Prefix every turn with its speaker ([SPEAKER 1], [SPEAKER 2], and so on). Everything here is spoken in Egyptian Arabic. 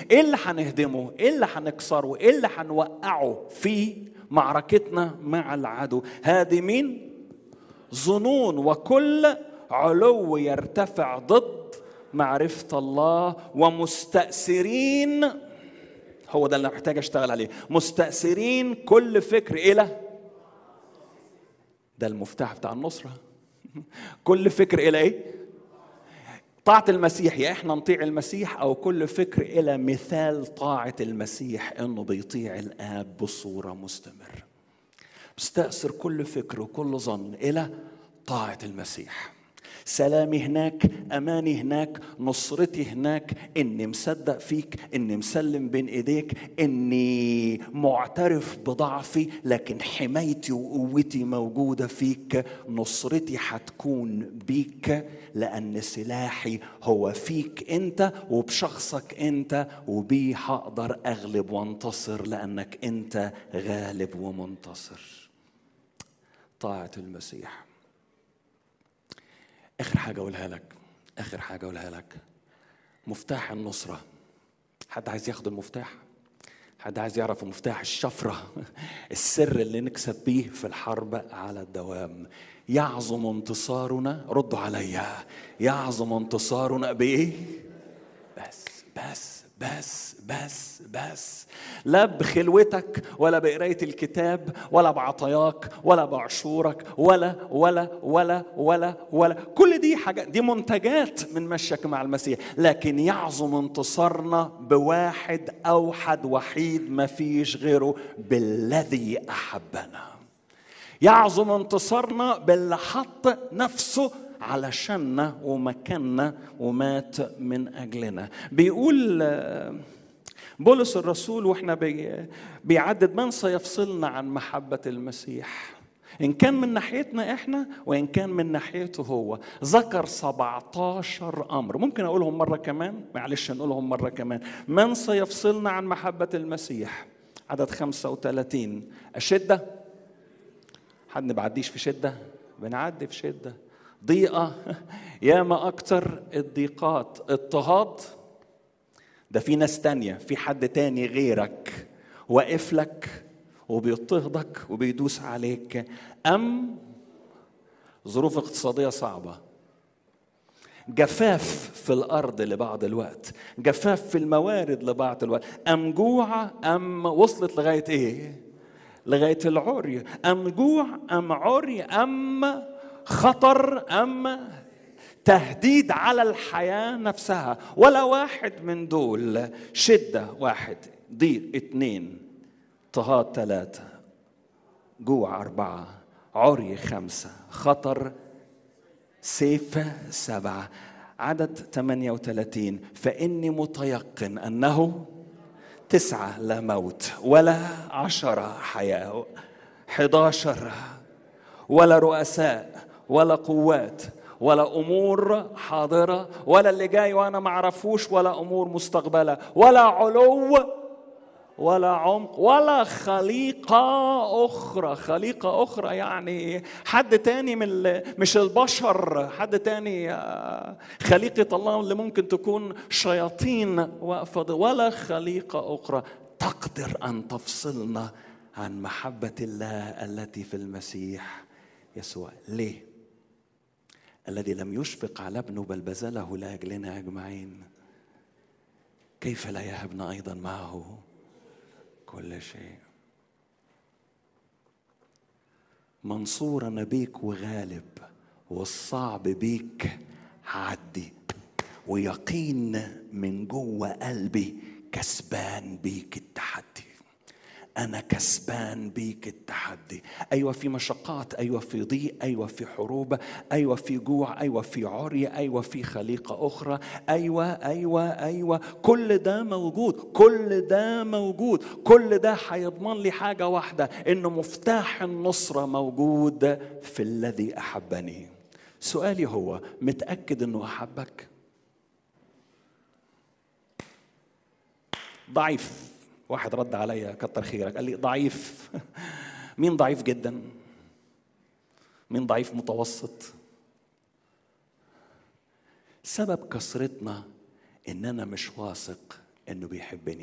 [SPEAKER 1] ايه اللي هنهدمه ايه اللي هنكسره ايه اللي هنوقعه في معركتنا مع العدو هادمين ظنون وكل علو يرتفع ضد معرفة الله ومستأثرين هو ده اللي محتاج اشتغل عليه مستأثرين كل فكر إلى ده المفتاح بتاع النصرة كل فكر إلى إيه؟ طاعة المسيح يا احنا نطيع المسيح او كل فكر الى مثال طاعة المسيح انه بيطيع الاب بصورة مستمرة. بستأثر كل فكر وكل ظن الى طاعة المسيح. سلامي هناك اماني هناك نصرتي هناك اني مصدق فيك اني مسلم بين ايديك اني معترف بضعفي لكن حمايتي وقوتي موجوده فيك نصرتي هتكون بيك لان سلاحي هو فيك انت وبشخصك انت وبيه هقدر اغلب وانتصر لانك انت غالب ومنتصر طاعه المسيح اخر حاجه اقولها لك اخر حاجه اقولها لك مفتاح النصره حد عايز ياخد المفتاح حد عايز يعرف مفتاح الشفره السر اللي نكسب بيه في الحرب على الدوام يعظم انتصارنا ردوا عليا يعظم انتصارنا بايه بس بس بس بس بس لا بخلوتك ولا بقراية الكتاب ولا بعطاياك ولا بعشورك ولا ولا ولا ولا ولا كل دي حاجات دي منتجات من مشيك مع المسيح لكن يعظم انتصارنا بواحد أوحد وحيد ما فيش غيره بالذي أحبنا يعظم انتصارنا باللي حط نفسه علشاننا ومكاننا ومات من اجلنا بيقول بولس الرسول واحنا بي بيعدد من سيفصلنا عن محبه المسيح إن كان من ناحيتنا إحنا وإن كان من ناحيته هو ذكر 17 أمر ممكن أقولهم مرة كمان معلش نقولهم مرة كمان من سيفصلنا عن محبة المسيح عدد 35 الشدة حد ما بعديش في شدة بنعدي في شدة ضيقة ياما أكتر الضيقات اضطهاد ده في ناس تانية في حد تاني غيرك واقف لك وبيضطهدك وبيدوس عليك أم ظروف اقتصادية صعبة جفاف في الأرض لبعض الوقت جفاف في الموارد لبعض الوقت أم جوع أم وصلت لغاية إيه لغاية العري أم جوع أم عري أم خطر أم تهديد على الحياة نفسها ولا واحد من دول شدة واحد ضيق اتنين اضطهاد ثلاثة جوع أربعة عري خمسة خطر سيف سبعة عدد 38 فإني متيقن أنه تسعة لا موت ولا عشرة حياة 11 ولا رؤساء ولا قوات ولا امور حاضره ولا اللي جاي وانا ما اعرفوش ولا امور مستقبله ولا علو ولا عمق ولا خليقة أخرى خليقة أخرى يعني حد تاني من مش البشر حد تاني خليقة الله اللي ممكن تكون شياطين واقفة ولا خليقة أخرى تقدر أن تفصلنا عن محبة الله التي في المسيح يسوع ليه؟ الذي لم يشفق على ابنه بل بذله لاجلنا اجمعين كيف لا يهبنا ايضا معه كل شيء منصور انا بيك وغالب والصعب بيك عدي ويقين من جوه قلبي كسبان بيك التحدي أنا كسبان بيك التحدي أيوة في مشقات أيوة في ضيق أيوة في حروب أيوة في جوع أيوة في عري أيوة في خليقة أخرى أيوة أيوة أيوة كل ده موجود كل ده موجود كل ده هيضمن لي حاجة واحدة إنه مفتاح النصرة موجود في الذي أحبني سؤالي هو متأكد إنه أحبك ضعيف واحد رد عليا كتر خيرك قال لي ضعيف مين ضعيف جدا مين ضعيف متوسط سبب كسرتنا ان انا مش واثق انه بيحبني